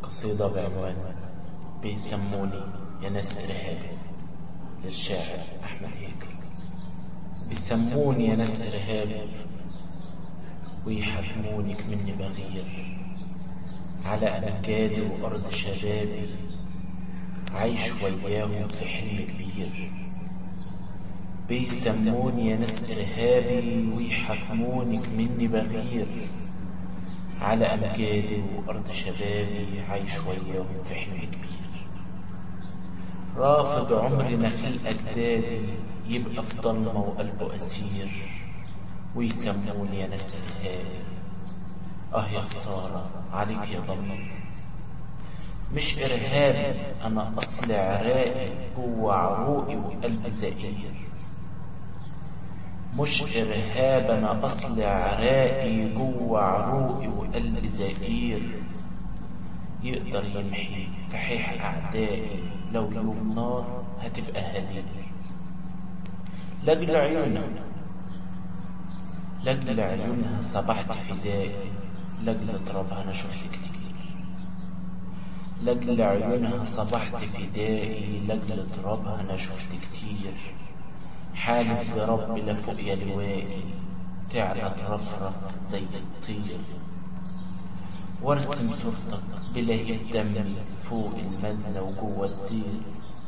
قصيدة بعنوان بيسموني يا ناس إرهابي للشاعر أحمد هيكل بيسموني يا ناس إرهابي ويحكمونك مني بغير على أمجادي وأرض شبابي عايش وياهم في حلم كبير بيسموني يا ناس إرهابي ويحكمونك مني بغير على أمجادي وأرض شبابي عايش وياهم في حلم كبير رافض عمري نخيل أجدادي يبقى في ضلمة وقلبه أسير ويسموني يا ناس إرهابي آه يا خسارة عليك يا ضمير مش إرهابي أنا أصل عراقي جوا عروقي وقلبي زئير مش إرهاب أنا أصل عراقي جوا عروقي وقلبي زئير يقدر يمحي فحيح أعدائي لو يوم نار هتبقى هدير لأجل عيونها لأجل عيونها صبحت فدائي لأجل ترابها أنا شفت كتير لأجل عيونها صبحت فدائي لأجل ترابها أنا شفت كتير حالف برب لفوق يا لوائي تعلى ترفرف زي الطير وارسم صورتك بلهيب دمي فوق المدنة وجوه الدير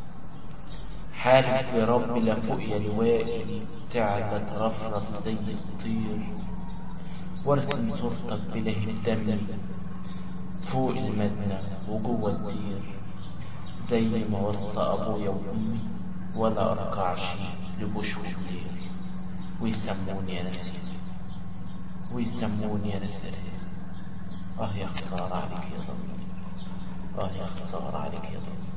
حالف برب لفوق يا لوائي تعلى ترفرف زي الطير وارسم صورتك بلهيب دمي فوق المدنة وجوه الدير زي ما وصى أبويا وأمي ولا أركعش لبوش ولير ويسموني يا نسير ويسموني يا نسير آه يا خسارة عليك يا ضمير آه يا خسارة عليك يا ضمير